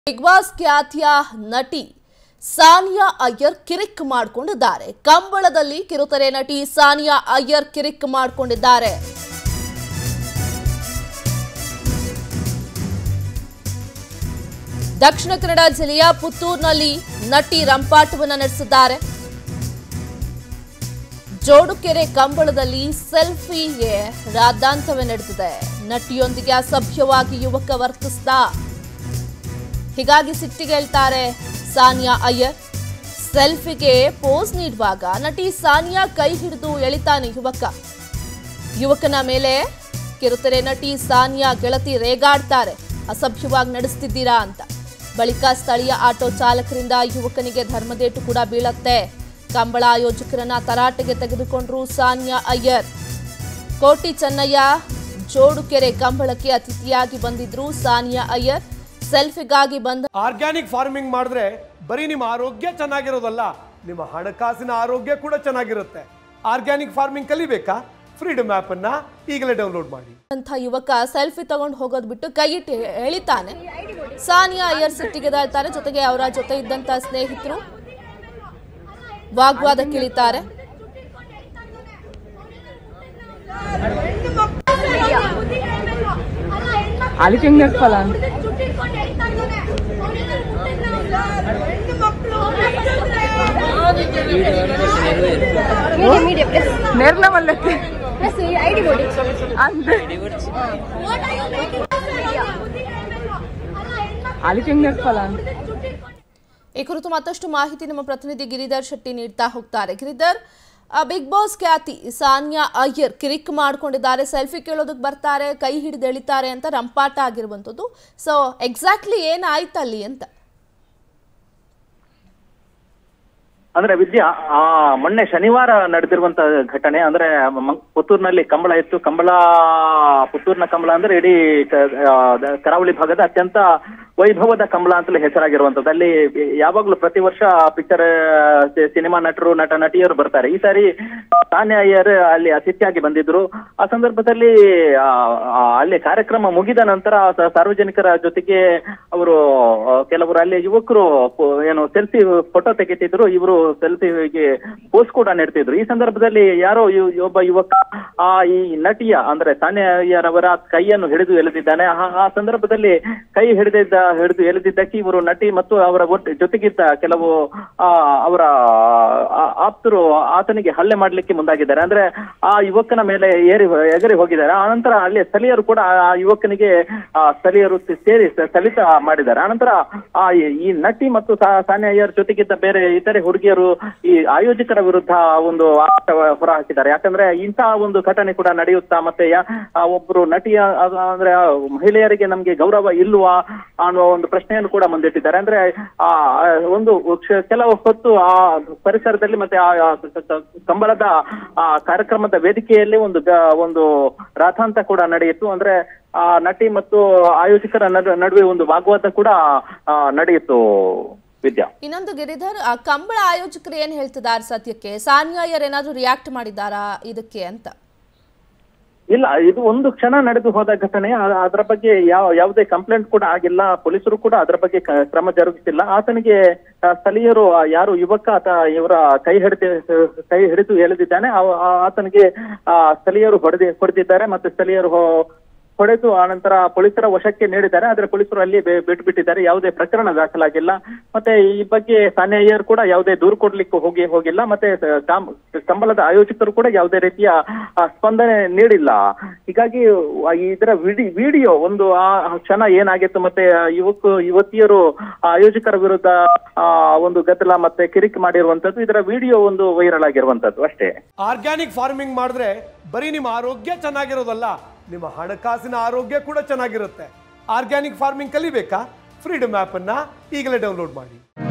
Big boss ಖ್ಯಾತಿಯ ನಟಿ ಸಾನಿಯಾ ಅಯ್ಯರ್ ಕಿರಿಕ್ ಮಾಡಿಕೊಂಡಿದ್ದಾರೆ ಕಂಬಳದಲ್ಲಿ ಕಿರುತೆರೆ ನಟಿ ಸಾನಿಯಾ ಅಯ್ಯರ್ ಕಿರಿಕ್ ಮಾಡಿಕೊಂಡಿದ್ದಾರೆ ದಕ್ಷಿಣ ಕನ್ನಡ ಜಿಲ್ಲೆಯ ಪುತ್ತೂರಿನಲ್ಲಿ ನಟಿ ರಂಪಾಟವನ್ನು ನಡೆಸಿದ್ದಾರೆ ಜೋಡುಕೆರೆ ಕಂಬಳದಲ್ಲಿ ಸೆಲ್ಫಿಗೆ ರಾದ್ದಾಂತವೇ ನಡೆದಿದೆ ನಟಿಯೊಂದಿಗೆ ಅಸಭ್ಯವಾಗಿ ಯುವಕ ವರ್ತಿಸಿದ ಹೀಗಾಗಿ ಸಿಟ್ಟಿಗೇಳ್ತಾರೆ ಸಾನಿಯಾ ಅಯ್ಯರ್ ಸೆಲ್ಫಿಗೆ ಪೋಸ್ ನೀಡುವಾಗ ನಟಿ ಸಾನಿಯಾ ಕೈ ಹಿಡಿದು ಎಳಿತಾನೆ ಯುವಕ ಯುವಕನ ಮೇಲೆ ಕಿರುತೆರೆ ನಟಿ ಸಾನಿಯಾ ಗೆಳತಿ ರೇಗಾಡ್ತಾರೆ ಅಸಭ್ಯವಾಗಿ ನಡೆಸ್ತಿದ್ದೀರಾ ಅಂತ ಬಳಿಕ ಸ್ಥಳೀಯ ಆಟೋ ಚಾಲಕರಿಂದ ಯುವಕನಿಗೆ ಧರ್ಮದೇಟು ಕೂಡ ಬೀಳತ್ತೆ ಕಂಬಳ ಆಯೋಜಕರನ್ನ ತರಾಟೆಗೆ ತೆಗೆದುಕೊಂಡ್ರು ಸಾನಿಯಾ ಅಯ್ಯರ್ ಕೋಟಿ ಚೆನ್ನಯ್ಯ ಜೋಡುಕೆರೆ ಕಂಬಳಕ್ಕೆ ಅತಿಥಿಯಾಗಿ ಬಂದಿದ್ರು ಸಾನಿಯಾ ಅಯ್ಯರ್ ಸೆಲ್ಫಿಗಾಗಿ ಬಂದ ಆರ್ಗ್ಯಾನಿಕ್ ಫಾರ್ಮಿಂಗ್ ಮಾಡಿದ್ರೆ ಬರೀ ನಿಮ್ಮ ಆರೋಗ್ಯ ಚೆನ್ನಾಗಿರೋದಲ್ಲ ನಿಮ್ಮ ಹಣಕಾಸಿನ ಆರೋಗ್ಯ ಕೂಡ ಚೆನ್ನಾಗಿರುತ್ತೆ ಆರ್ಗ್ಯಾನಿಕ್ ಫಾರ್ಮಿಂಗ್ ಕಲಿಬೇಕಾ ಫ್ರೀಡಮ್ ಆ್ಯಪ್ ಅನ್ನ ಈಗಲೇ ಡೌನ್ಲೋಡ್ ಮಾಡಿ ಅಂತ ಯುವಕ ಸೆಲ್ಫಿ ತಗೊಂಡು ಹೋಗೋದ್ ಬಿಟ್ಟು ಕೈ ಇಟ್ಟು ಎಳಿತಾನೆ ಸಾನಿಯಾ ಅಯ್ಯರ್ ಸಿಟ್ಟಿಗೆದಾಳ್ತಾರೆ ಜೊತೆಗೆ ಅವರ ಜೊತೆ ಇದ್ದಂತ ಸ್ನೇಹಿತರು ವಾಗ್ವಾದಕ್ಕಿಳಿತಾರೆ ಅದಕ್ಕೆ ಹೆಂಗ್ ನಡ್ಸಲ್ಲ? ನೇರ್ಲ ಮಲ್ಲಕ್ಕೆ ಅಂದ್ರೆ ಅದಕ್ಕೆ ಹೆಂಗ್ ನಡ್ಸಲ್ಲ? ಈ ಕುರಿತು ಮತ್ತಷ್ಟು ಮಾಹಿತಿ ನಮ್ಮ ಪ್ರತಿನಿಧಿ ಗಿರಿಧರ್ ಶೆಟ್ಟಿ ನೀಡ್ತಾ ಹೋಗ್ತಾರೆ ಗಿರಿಧರ್ ಆ, ಬಿಗ್ ಬಾಸ್ ಖ್ಯಾತಿ ಸಾನಿಯಾ ಅಯ್ಯರ್ ಕಿರಿಕ್ ಮಾಡ್ಕೊಂಡಿದ್ದಾರೆ ಸೆಲ್ಫಿ ಕೇಳೋದಕ್ಕೆ ಬರ್ತಾರೆ ಕೈ ಹಿಡಿದು ಎಳಿತಾರೆ ಅಂತ ರಂಪಾಟ ಆಗಿರುವಂಥದ್ದು ಸೊ ಎಕ್ಸಾಕ್ಟ್ಲಿ ಏನಾಯ್ತಲ್ಲಿ ಅಂತ ಅಂದ್ರೆ ವಿದ್ಯಾ ಆ ಮೊನ್ನೆ ಶನಿವಾರ ನಡೆದಿರುವಂತ ಘಟನೆ ಅಂದ್ರೆ ಮ- ಪುತ್ತೂರಿನಲ್ಲಿ ಕಂಬಳ ಇತ್ತು ಕಂಬಳ ಪುತ್ತೂರಿನ ಕಂಬಳ ಅಂದ್ರೆ ಇಡೀ ಕ- ಆ, ದ- ಕರಾವಳಿ ಭಾಗದ ಅತ್ಯಂತ ವೈಭವದ ಕಂಬಳ ಅಂತಲೇ ಹೆಸರಾಗಿರುವಂತದ್ದು ಅಲ್ಲಿ ಯಾವಾಗ್ಲೂ ಪ್ರತಿ ವರ್ಷ ಪಿಕ್ಚರ್ ಸಿನಿಮಾ ನಟರು ನಟ ನಟಿಯರು ಬರ್ತಾರೆ ಈ ಸಾರಿ ತಾನ್ಯ ಅಯ್ಯರ್ ಅಲ್ಲಿ ಅತಿಥಿಯಾಗಿ ಬಂದಿದ್ರು ಆ ಸಂದರ್ಭದಲ್ಲಿ ಆ, ಆ, ಅಲ್ಲಿ ಕಾರ್ಯಕ್ರಮ ಮುಗಿದ ನಂತರ ಸ- ಸಾರ್ವಜನಿಕರ ಜೊತೆಗೆ ಅವರು ಆ, ಕೆಲವರು ಅಲ್ಲಿ ಯುವಕರು ಫೋ- ಏನು ಸೆಲ್ಫಿ ಫೋಟೋ ತೆಗಿತಿದ್ರು ಇವರು ಸೆಲ್ಫಿಗೆ ಪೋಸ್ ಕೂಡ ನೀಡ್ತಿದ್ರು ಈ ಸಂದರ್ಭದಲ್ಲಿ ಯಾರೋ ಯು- ಒಬ್ಬ ಯುವಕ ಆ ಈ ನಟಿಯ ಅಂದ್ರೆ ತಾನ್ಯ ಅಯ್ಯರವರ ಕೈಯನ್ನು ಹಿಡಿದು ಎಳೆದಿದ್ದಾನೆ ಆ- ಆ ಸಂದರ್ಭದಲ್ಲಿ ಕೈ ಹಿಡಿದಿದ್ದ ಹಿಡಿದು ಎಳೆದಿದ್ದಕ್ಕೆ ಇವರು ನಟಿ ಮತ್ತು ಅವರ ಒಟ್ಟು ಜೊತೆಗಿದ್ದ ಕೆಲವು ಆ ಅವರ ಆ, ಆಪ್ತರು ಆತನಿಗೆ ಹಲ್ಲೆ ಮಾಡ್ಲಿಕ್ಕೆ ಮುಂದಾಗಿದ್ದಾರೆ ಅಂದ್ರೆ ಆ ಯುವಕನ ಮೇಲೆ ಏರಿ ಎಗರಿ ಹೋಗಿದ್ದಾರೆ ಆನಂತರ ಅಲ್ಲಿ ಸ್ಥಳೀಯರು ಕೂಡ ಆ ಯುವಕನಿಗೆ ಆ ಸ್ಥಳೀಯರು ಸೇರಿ ಸ- ಸಲಿತ ಮಾಡಿದ್ದಾರೆ ಆನಂತರ ಆ ಈ- ಈ ನಟಿ ಮತ್ತು ಸಾ- ಸಾನ್ಯ ಅಯ್ಯರ್ ಜೊತೆಗಿದ್ದ ಬೇರೆ ಇತರೆ ಹುಡುಗಿಯರು ಈ ಆಯೋಜಕರ ವಿರುದ್ಧ ಒಂದು ಆಟ ಹೊರ ಹಾಕಿದ್ದಾರೆ ಯಾಕಂದ್ರೆ ಇಂತಹ ಒಂದು ಘಟನೆ ಕೂಡ ನಡೆಯುತ್ತಾ ಮತ್ತೆ ಯಾ- ಆ ಒಬ್ರು ನಟಿಯ ಅದು ಅಂದ್ರೆ ಆ ಮಹಿಳೆಯರಿಗೆ ನಮ್ಗೆ ಗೌರವ ಇಲ್ವಾ ಅನ್ನುವ ಒಂದು ಪ್ರಶ್ನೆಯನ್ನು ಕೂಡ ಮುಂದಿಟ್ಟಿದ್ದಾರೆ ಅಂದ್ರೆ ಆ ಆ ಒಂದು ಕ್ಷ- ಕೆಲವು ಹೊತ್ತು ಆ ಪರಿಸರದಲ್ಲಿ ಮತ್ತೆ ಆ ಆ ಕ- ಕ- ಕಂಬಳದ ಆ ಕಾರ್ಯಕ್ರಮದ ವೇದಿಕೆಯಲ್ಲಿ ಒಂದು ಗ- ಒಂದು ರಾಥಾಂತ ಕೂಡ ನಡೆಯಿತು ಅಂದ್ರೆ ಆ ನಟಿ ಮತ್ತು ಆಯೋಜಕರ ನಡು- ನಡುವೆ ಒಂದು ವಾಗ್ವಾದ ಕೂಡ ಆ, ನಡೆಯಿತು ವಿದ್ಯಾ ಇನ್ನೊಂದು ಗಿರಿಧರ್ ಆ ಕಂಬಳ ಆಯೋಜಕರು ಏನ್ ಹೇಳ್ತಿದ್ದಾರೆ ಸದ್ಯಕ್ಕೆ ಸಾನಿಯಾ ಅಯ್ಯರ್ ಏನಾದ್ರು ರಿಯಾಕ್ಟ್ ಮಾಡಿದಾರಾ ಇದಕ್ಕೆ ಅಂತ ಇಲ್ಲ ಇದು ಒಂದು ಕ್ಷಣ ನಡೆದು ಹೋದ ಘಟನೆ ಆ- ಅದರ ಬಗ್ಗೆ ಯಾವ ಯಾವುದೇ ಕಂಪ್ಲೇಂಟ್ ಕೂಡ ಆಗಿಲ್ಲ ಪೊಲೀಸರು ಕೂಡ ಅದರ ಬಗ್ಗೆ ಕ- ಕ್ರಮ ಜರುಗಿಸಿಲ್ಲ ಆತನಿಗೆ ಆ, ಸ್ಥಳೀಯರು ಆ, ಯಾರು ಯುವಕ ಆತ ಇವರ ಕೈ ಹಿಡಿದು ಕೈ ಹಿಡಿದು ಎಳೆದಿದ್ದಾನೆ ಆ- ಆ- ಆತನಿಗೆ ಆ, ಸ್ಥಳೀಯರು ಹೊಡೆದಿ ಹೊಡೆದಿದ್ದಾರೆ ಮತ್ತೆ ಸ್ಥಳೀಯರು ಹೊ- ಹೊಡೆದು ಆನಂತರ ಪೊಲೀಸರ ವಶಕ್ಕೆ ನೀಡಿದ್ದಾರೆ ಆದ್ರೆ ಪೊಲೀಸರು ಅಲ್ಲಿ ಬೆ- ಬಿಟ್ಟು ಬಿಟ್ಟಿದ್ದಾರೆ ಯಾವುದೇ ಪ್ರಕರಣ ದಾಖಲಾಗಿಲ್ಲ ಮತ್ತೆ ಈ ಬಗ್ಗೆ ಸಾನ್ಯ ಅಯ್ಯರ್ ಕೂಡ ಯಾವುದೇ ದೂರು ಕೊಡ್ಲಿಕ್ಕೆ ಹೋಗಿ ಹೋಗಿಲ್ಲ ಮತ್ತೆ ಸ- ಕಾಮ್- ಕಂಬಳದ ಆಯೋಜಕರು ಕೂಡ ಯಾವುದೇ ರೀತಿಯ ಆ, ಸ್ಪಂದನೆ ನೀಡಿಲ್ಲ ಹೀಗಾಗಿ ಆ ಇದರ ವಿಡಿ ವಿಡಿಯೋ ಒಂದು ಆ ಕ್ಷಣ ಏನಾಗಿತ್ತು ಮತ್ತೆ ಆ ಯುವಕ ಯುವತಿಯರು ಆ ಆಯೋಜಕರ ವಿರುದ್ಧ ಆ ಒಂದು ಗದ್ದಲ ಮತ್ತೆ ಕಿರಿಕ್ ಮಾಡಿರುವಂತದ್ದು ಇದರ ವಿಡಿಯೋ ಒಂದು ವೈರಲ್ ಆಗಿರುವಂತದ್ದು ಅಷ್ಟೇ ಆರ್ಗ್ಯಾನಿಕ್ ಫಾರ್ಮಿಂಗ್ ಮಾಡಿದ್ರೆ ಬರೀ ನಿಮ್ಮ ಆರೋಗ್ಯ ಚೆನ್ನಾಗಿರೋದಲ್ಲ ನಿಮ್ಮ ಹಣಕಾಸಿನ ಆರೋಗ್ಯ ಕೂಡ ಚೆನ್ನಾಗಿರುತ್ತೆ ಆರ್ಗ್ಯಾನಿಕ್ ಫಾರ್ಮಿಂಗ್ ಕಲಿಬೇಕಾ ಫ್ರೀಡಮ್ ಆ್ಯಪ್ ಅನ್ನ ಈಗಲೇ ಡೌನ್ಲೋಡ್ ಮಾಡಿ